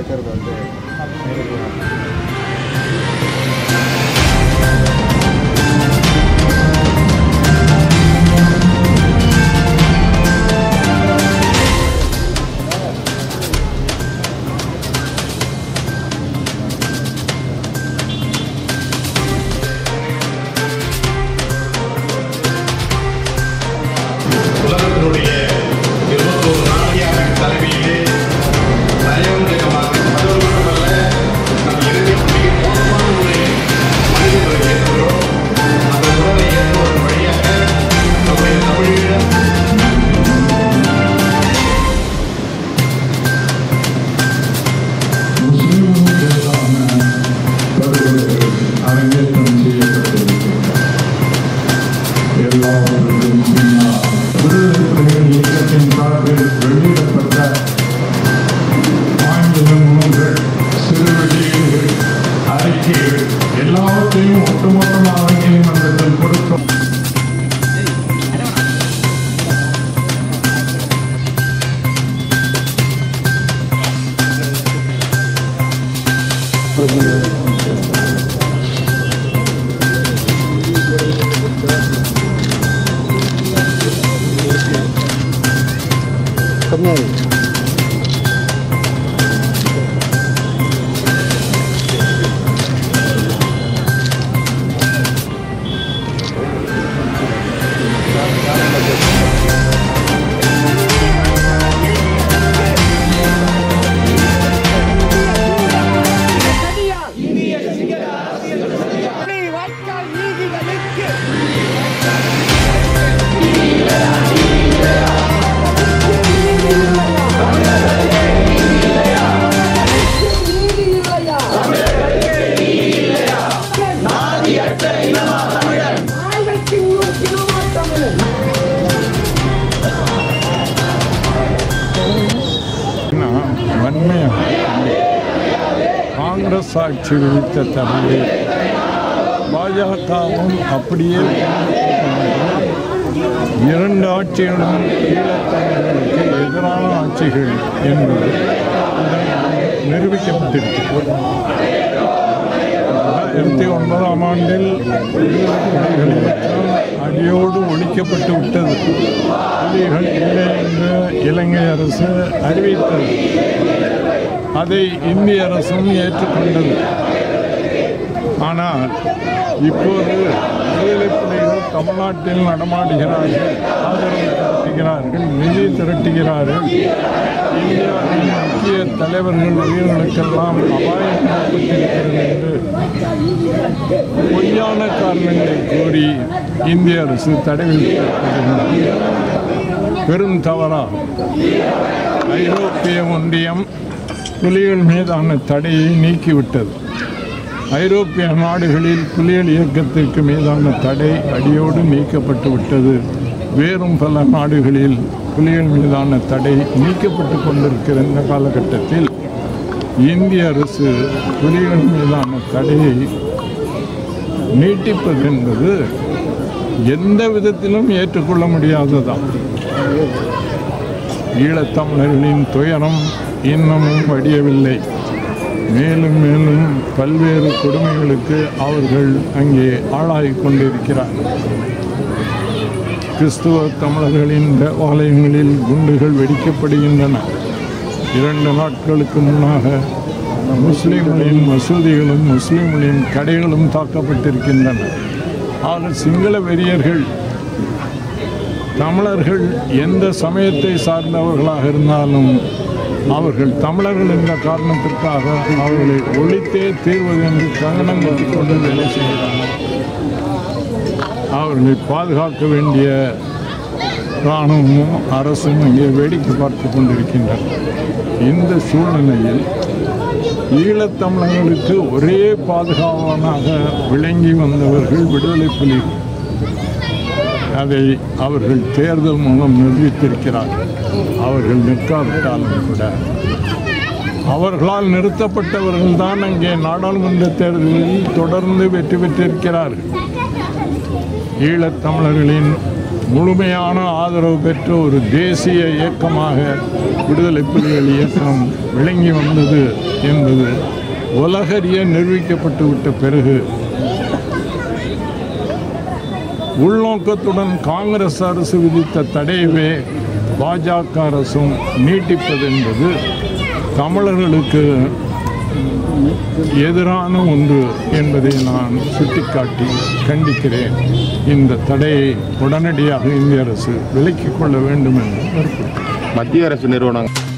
இருக்கிறது வந்து நேரடியாக உலகத்தினுடைய இருபத்தோரு நாட்டியாக தலைமையிலே தலைவர்களமாக அது மட்டுமல்ல நம் இறுதியில் மிக மோசமான ஒரு மனிதர்களை ஏற்கிறோம் அந்த உறவை ஏற்படுவதன் வழியாக நம்முடைய தமிழீழம் முஸ்லிம்களுக்கு எதிரான படுகொலைகள் அரங்கேற்றம் செய்யப்பட்டிருக்கின்றன எல்லாவற்றுக்கும் பின்னால் விடுதலை புலிகள் இயக்கத்தின் சார்பில் வெளியிடப்பட்ட ஆங்கில நூல்கள் சிறு வெளியீடுகள் அறிக்கைகள் எல்லாவற்றையும் ஒட்டுமொத்தமாக நீதிமன்றத்தில் கொடுக்கும் கம்மியாக வாய்க்கால் நீதிகளுக்கு வன்மையாக காங்கிரஸ் ஆட்சி விதித்த தடவை பாஜகவும் அப்படியே இரண்டு ஆட்சிகளும் ஈழத்தமிழர்களுக்கு எதிரான ஆட்சிகள் என்பது நிரூபிக்கப்பட்டிருக்கிறது ரெண்டாயிரத்தி ஒன்பதாம் ஆண்டில் புலிகள் இயக்கம் அடியோடு ஒழிக்கப்பட்டு விட்டது புலிகள் இல்லை என்று இலங்கை அரசு அறிவித்தது அதை இந்திய அரசும் ஏற்றுக்கொண்டது ஆனால் இப்போது விடுதலை புலிகள் தமிழ்நாட்டில் நடமாடுகிறார்கள் ஆதரவு திரட்டுகிறார்கள் நிதி திரட்டுகிறார்கள் இந்தியாவின் முக்கிய தலைவர்கள் உயிர்களுக்கெல்லாம் அபாயம் ஏற்பட்டிருக்கிறது என்று பொய்யான காரணங்களை கூறி இந்திய அரசு தடை விதித்திருக்கிறது பெரும் தவறாகும் ஐரோப்பிய ஒன்றியம் புலிகள் மீதான தடையை நீக்கிவிட்டது ஐரோப்பிய நாடுகளில் புலிகள் இயக்கத்திற்கு மீதான தடை அடியோடு நீக்கப்பட்டு விட்டது வேறும் பல நாடுகளில் புலிகள் மீதான தடை நீக்கப்பட்டு கொண்டிருக்கிற இந்த காலகட்டத்தில் இந்திய அரசு புலிகள் மீதான தடையை நீட்டிப்பது என்பது எந்த விதத்திலும் ஏற்றுக்கொள்ள முடியாததான் ஈழத்தமிழர்களின் துயரம் இன்னமும் வடியவில்லை மேலும் மேலும் பல்வேறு கொடுமைகளுக்கு அவர்கள் அங்கே ஆளாகிக் கொண்டிருக்கிறார்கள் கிறிஸ்துவ தமிழர்களின் தேவாலயங்களில் குண்டுகள் வெடிக்கப்படுகின்றன இரண்டு நாட்களுக்கு முன்னாக முஸ்லிம்களின் மசூதிகளும் முஸ்லிம்களின் கடைகளும் தாக்கப்பட்டிருக்கின்றன ஆக சிங்கள வெறியர்கள் தமிழர்கள் எந்த சமயத்தை சார்ந்தவர்களாக இருந்தாலும் அவர்கள் தமிழர்கள் என்ற காரணத்திற்காக அவர்களை ஒழித்தே தீர்வது என்று கங்கணம் கட்டிக் கொண்டு வேலை செய்கிறார்கள் அவர்களை பாதுகாக்க வேண்டிய இராணுவமும் அரசும் இங்கே வேடிக்கை பார்த்து கொண்டிருக்கின்றன இந்த சூழ்நிலையில் ஈழத்தமிழர்களுக்கு ஒரே பாதுகாவலனாக விளங்கி வந்தவர்கள் விடுதலை புலிகள் அதை அவர்கள் தேர்தல் மூலம் நிரூபித்திருக்கிறார்கள் அவர்கள் நிற்காவிட்டாலும் கூட அவர்களால் நிறுத்தப்பட்டவர்கள் தான் அங்கே நாடாளுமன்ற தேர்தலில் தொடர்ந்து வெற்றி பெற்றிருக்கிறார்கள் ஈழத்தமிழர்களின் முழுமையான ஆதரவு பெற்ற ஒரு தேசிய இயக்கமாக விடுதலை புலிகள் இயக்கம் விளங்கி வந்தது என்பது உலகறிய நிரூபிக்கப்பட்டு விட்ட பிறகு உள்நோக்கத்துடன் காங்கிரஸ் அரசு விதித்த தடையவே பாஜக அரசும் நீட்டிப்பது என்பது தமிழர்களுக்கு எதிரான ஒன்று என்பதை நான் சுட்டிக்காட்டி கண்டிக்கிறேன் இந்த தடையை உடனடியாக இந்திய அரசு விலக்கிக் கொள்ள வேண்டும் என்று வற்புறுத்துகிறேன். மத்திய அரசு நிறுவனங்கள்